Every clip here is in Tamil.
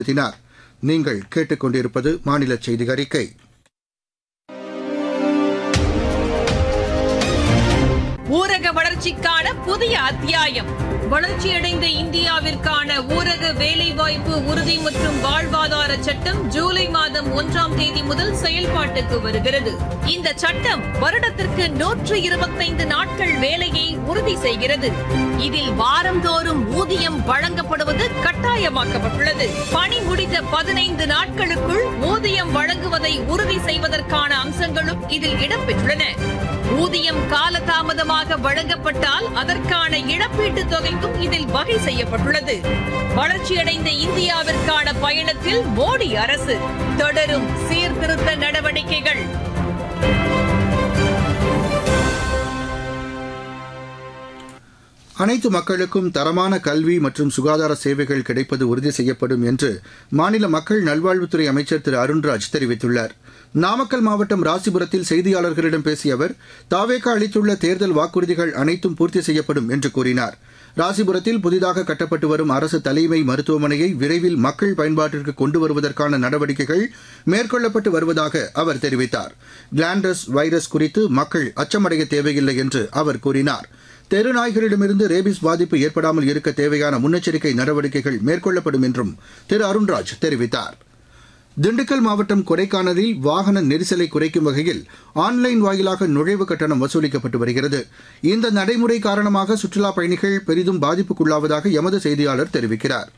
நடத்தினார் நீங்கள் கேட்டுக்கொண்டிருப்பது மாநில செய்தி அறிக்கை ஊரக வளர்ச்சிக்கான புதிய அத்தியாயம் வளர்ச்சியடைந்த இந்தியாவிற்கான ஊரக வேலைவாய்ப்பு உறுதி மற்றும் வாழ்வாதார சட்டம் ஜூலை மாதம் ஒன்றாம் தேதி முதல் செயல்பாட்டுக்கு வருகிறது இந்த சட்டம் வருடத்திற்கு நூற்று இருபத்தைந்து நாட்கள் வேலையை உறுதி செய்கிறது இதில் வாரந்தோறும் ஊதியம் வழங்கப்படுவது கட்டாயமாக்கப்பட்டுள்ளது பணி முடிந்த பதினைந்து நாட்களுக்குள் ஊதியம் வழங்குவதை உறுதி செய்வதற்கான அம்சங்களும் இதில் இடம்பெற்றுள்ளன ஊதியம் காலதாமதமாக வழங்கப்பட்டால் அதற்கான இழப்பீட்டுத் தொகைக்கும் இதில் வகை செய்யப்பட்டுள்ளது வளர்ச்சியடைந்த இந்தியாவிற்கான பயணத்தில் மோடி அரசு தொடரும் சீர்திருத்த நடவடிக்கைகள் அனைத்து மக்களுக்கும் தரமான கல்வி மற்றும் சுகாதார சேவைகள் கிடைப்பது உறுதி செய்யப்படும் என்று மாநில மக்கள் நல்வாழ்வுத்துறை அமைச்சர் திரு அருண்ராஜ் தெரிவித்துள்ளார் நாமக்கல் மாவட்டம் ராசிபுரத்தில் செய்தியாளர்களிடம் பேசிய அவர் தாவேக்கா அளித்துள்ள தேர்தல் வாக்குறுதிகள் அனைத்தும் பூர்த்தி செய்யப்படும் என்று கூறினார் ராசிபுரத்தில் புதிதாக கட்டப்பட்டு வரும் அரசு தலைமை மருத்துவமனையை விரைவில் மக்கள் பயன்பாட்டிற்கு கொண்டு வருவதற்கான நடவடிக்கைகள் மேற்கொள்ளப்பட்டு வருவதாக அவர் தெரிவித்தார் கிளாண்டஸ் வைரஸ் குறித்து மக்கள் அச்சமடைய தேவையில்லை என்று அவர் கூறினார் தெருநாய்களிடமிருந்து ரேபிஸ் பாதிப்பு ஏற்படாமல் இருக்க தேவையான முன்னெச்சரிக்கை நடவடிக்கைகள் மேற்கொள்ளப்படும் என்றும் திரு அருண்ராஜ் தெரிவித்தார் திண்டுக்கல் மாவட்டம் கொடைக்கானலில் வாகன நெரிசலை குறைக்கும் வகையில் ஆன்லைன் வாயிலாக நுழைவு கட்டணம் வசூலிக்கப்பட்டு வருகிறது இந்த நடைமுறை காரணமாக சுற்றுலாப் பயணிகள் பெரிதும் பாதிப்புக்குள்ளாவதாக எமது செய்தியாளர் தெரிவிக்கிறார்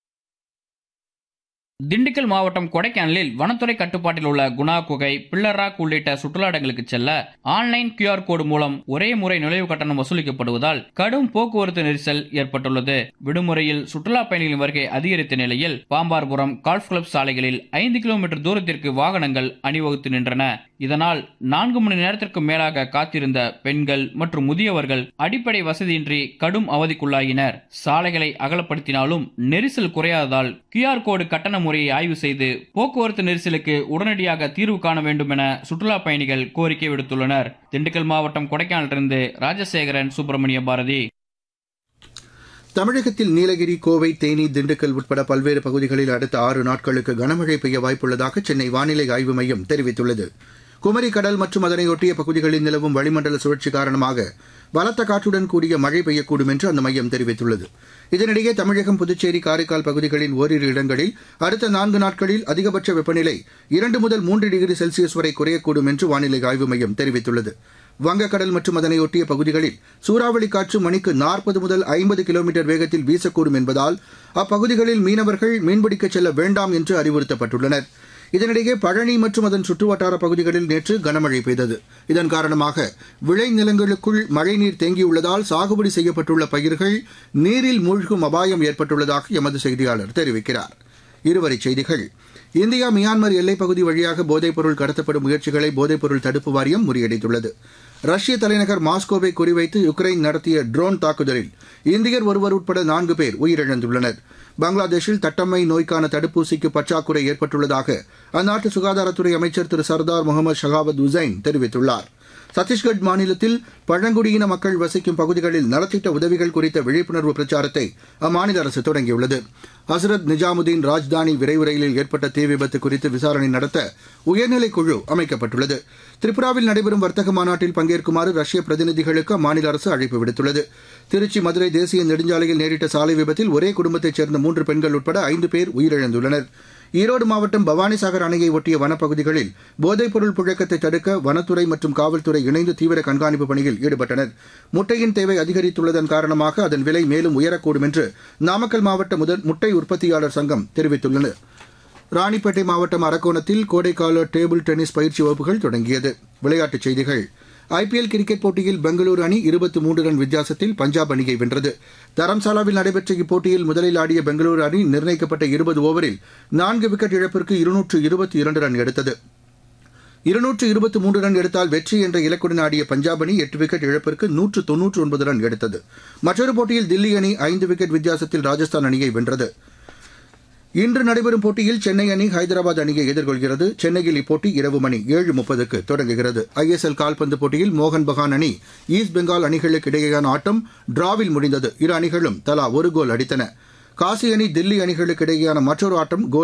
திண்டுக்கல் மாவட்டம் கொடைக்கானலில் வனத்துறை கட்டுப்பாட்டில் உள்ள குணா குகை பிள்ளராக் உள்ளிட்ட சுற்றுலா இடங்களுக்கு செல்ல ஆன்லைன் கியூஆர் கோடு மூலம் ஒரே முறை நுழைவு கட்டணம் வசூலிக்கப்படுவதால் கடும் போக்குவரத்து நெரிசல் ஏற்பட்டுள்ளது விடுமுறையில் சுற்றுலா பயணிகளின் வருகை அதிகரித்த நிலையில் பாம்பார்புரம் கால்ஃப் கிளப் சாலைகளில் ஐந்து கிலோமீட்டர் தூரத்திற்கு வாகனங்கள் அணிவகுத்து நின்றன இதனால் நான்கு மணி நேரத்திற்கு மேலாக காத்திருந்த பெண்கள் மற்றும் முதியவர்கள் அடிப்படை வசதியின்றி கடும் அவதிக்குள்ளாகினர் சாலைகளை அகலப்படுத்தினாலும் நெரிசல் குறையாததால் கியூஆர் கோடு கட்டண முறையை ஆய்வு செய்து போக்குவரத்து நெரிசலுக்கு உடனடியாக தீர்வு காண வேண்டும் என சுற்றுலா பயணிகள் கோரிக்கை விடுத்துள்ளனர் திண்டுக்கல் மாவட்டம் கொடைக்கானலிருந்து ராஜசேகரன் சுப்பிரமணிய பாரதி தமிழகத்தில் நீலகிரி கோவை தேனி திண்டுக்கல் உட்பட பல்வேறு பகுதிகளில் அடுத்த ஆறு நாட்களுக்கு கனமழை பெய்ய வாய்ப்புள்ளதாக சென்னை வானிலை ஆய்வு மையம் தெரிவித்துள்ளது குமரி கடல் மற்றும் அதனையொட்டிய பகுதிகளில் நிலவும் வளிமண்டல சுழற்சி காரணமாக பலத்த காற்றுடன் கூடிய மழை பெய்யக்கூடும் என்று அந்த மையம் தெரிவித்துள்ளது இதனிடையே தமிழகம் புதுச்சேரி காரைக்கால் பகுதிகளின் ஓரிரு இடங்களில் அடுத்த நான்கு நாட்களில் அதிகபட்ச வெப்பநிலை இரண்டு முதல் மூன்று டிகிரி செல்சியஸ் வரை குறையக்கூடும் என்று வானிலை ஆய்வு மையம் தெரிவித்துள்ளது வங்கக்கடல் மற்றும் அதனையொட்டிய பகுதிகளில் சூறாவளி காற்று மணிக்கு நாற்பது முதல் ஐம்பது கிலோமீட்டர் வேகத்தில் வீசக்கூடும் என்பதால் அப்பகுதிகளில் மீனவர்கள் மீன்பிடிக்கச் செல்ல வேண்டாம் என்று அறிவுறுத்தப்பட்டுள்ளனர் இதனிடையே பழனி மற்றும் அதன் சுற்றுவட்டார பகுதிகளில் நேற்று கனமழை பெய்தது இதன் காரணமாக விளைநிலங்களுக்குள் மழைநீர் தேங்கியுள்ளதால் சாகுபடி செய்யப்பட்டுள்ள பயிர்கள் நீரில் மூழ்கும் அபாயம் ஏற்பட்டுள்ளதாக எமது செய்தியாளர் தெரிவிக்கிறார் இருவரிச் செய்திகள் இந்தியா மியான்மர் எல்லைப் பகுதி வழியாக போதைப்பொருள் கடத்தப்படும் முயற்சிகளை போதைப்பொருள் தடுப்பு வாரியம் முறியடித்துள்ளது ரஷ்ய தலைநகர் மாஸ்கோவை குறிவைத்து யுக்ரைன் நடத்திய ட்ரோன் தாக்குதலில் இந்தியர் ஒருவர் உட்பட நான்கு பேர் உயிரிழந்துள்ளனர் பங்களாதேஷில் தட்டம்மை நோய்க்கான தடுப்பூசிக்கு பற்றாக்குறை ஏற்பட்டுள்ளதாக அந்நாட்டு சுகாதாரத்துறை அமைச்சர் திரு சர்தார் முகமது ஷகாவத் உசைன் தெரிவித்துள்ளார் சத்தீஸ்கட் மாநிலத்தில் பழங்குடியின மக்கள் வசிக்கும் பகுதிகளில் நலத்திட்ட உதவிகள் குறித்த விழிப்புணர்வு பிரச்சாரத்தை அம்மாநில அரசு தொடங்கியுள்ளது ஹசரத் நிஜாமுதீன் ராஜ்தானி விரைவு ரயிலில் ஏற்பட்ட தீ விபத்து குறித்து விசாரணை நடத்த உயர்நிலைக் குழு அமைக்கப்பட்டுள்ளது திரிபுராவில் நடைபெறும் வர்த்தக மாநாட்டில் பங்கேற்குமாறு ரஷ்ய பிரதிநிதிகளுக்கு அம்மாநில அரசு அழைப்பு விடுத்துள்ளது திருச்சி மதுரை தேசிய நெடுஞ்சாலையில் நேரிட்ட சாலை விபத்தில் ஒரே குடும்பத்தைச் சேர்ந்த மூன்று பெண்கள் உட்பட ஐந்து பேர் உயிரிழந்துள்ளனர் ஈரோடு மாவட்டம் பவானிசாகர் அணையை ஒட்டிய வனப்பகுதிகளில் போதைப்பொருள் புழக்கத்தை தடுக்க வனத்துறை மற்றும் காவல்துறை இணைந்து தீவிர கண்காணிப்பு பணியில் ஈடுபட்டனர் முட்டையின் தேவை அதிகரித்துள்ளதன் காரணமாக அதன் விலை மேலும் உயரக்கூடும் என்று நாமக்கல் மாவட்ட முதல் முட்டை உற்பத்தியாளர் சங்கம் தெரிவித்துள்ளது ராணிப்பேட்டை மாவட்டம் அரக்கோணத்தில் கோடைக்கால டேபிள் டென்னிஸ் பயிற்சி வகுப்புகள் தொடங்கியது விளையாட்டுச் செய்திகள் ஐபிஎல் கிரிக்கெட் போட்டியில் பெங்களூரு அணி இருபத்தி மூன்று ரன் வித்தியாசத்தில் பஞ்சாப் அணியை வென்றது தரம்சாலாவில் நடைபெற்ற இப்போட்டியில் முதலில் ஆடிய பெங்களூரு அணி நிர்ணயிக்கப்பட்ட இருபது ஓவரில் நான்கு விக்கெட் இழப்பிற்கு இருநூற்று இருபத்தி இரண்டு ரன் எடுத்தது இருநூற்று இருபத்தி மூன்று ரன் எடுத்தால் வெற்றி என்ற இலக்குடன் ஆடிய பஞ்சாப் அணி எட்டு விக்கெட் இழப்பிற்கு நூற்று தொன்னூற்று ஒன்பது ரன் எடுத்தது மற்றொரு போட்டியில் தில்லி அணி ஐந்து விக்கெட் வித்தியாசத்தில் ராஜஸ்தான் அணியை வென்றது இன்று நடைபெறும் போட்டியில் சென்னை அணி ஹைதராபாத் அணியை எதிர்கொள்கிறது சென்னையில் இப்போட்டி இரவு மணி ஏழு முப்பதுக்கு தொடங்குகிறது ஐஎஸ்எல் கால்பந்து போட்டியில் மோகன் பகான் அணி ஈஸ்ட் பெங்கால் அணிகளுக்கு இடையேயான ஆட்டம் டிராவில் முடிந்தது இரு அணிகளும் தலா ஒரு கோல் அடித்தன காசி அணி தில்லி அணிகளுக்கு இடையேயான மற்றொரு ஆட்டம்